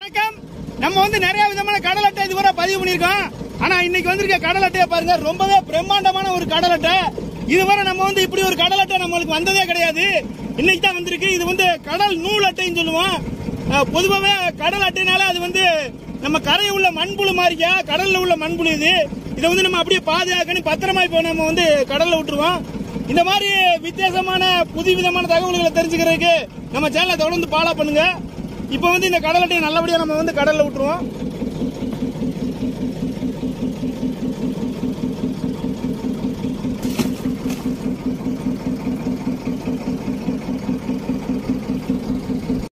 வணக்கம் நம்ம வந்து நிறைய விதமான கடல் அட்டை இதுவரை பதிவு பண்ணியிருக்கோம் ஆனா இன்னைக்கு வந்திருக்க கடல் அட்டையை பாருங்க ரொம்பவே பிரம்மாண்டமான ஒரு கடல் அட்டை இதுவரை நம்ம வந்து இப்படி ஒரு கடல் அட்டை நம்மளுக்கு வந்ததே கிடையாது இன்னைக்கு தான் வந்திருக்கு இது வந்து கடல் நூல் அட்டைன்னு சொல்லுவோம் அஹ், பொதுவாவே கடல் அட்டைனால அது வந்து நம்ம கரையில் உள்ள மண்புழு மாதிரியா கடல்ல உள்ள மண்புழு இது இதை வந்து நம்ம அப்படியே பாதுகாக்கணும் பத்திரமா இப்போ நம்ம வந்து கடல்ல விட்டுருவோம் இந்த மாதிரி வித்தியாசமான புது விதமான தகவல்களை தெரிஞ்சுக்கிறதுக்கு நம்ம சேனலை தொடர்ந்து ஃபாலோ பண்ணுங்க இப்போ வந்து இந்த கடல் அட்டையை நல்லபடியா நம்ம வந்து கடல்ல விட்டுருவோம்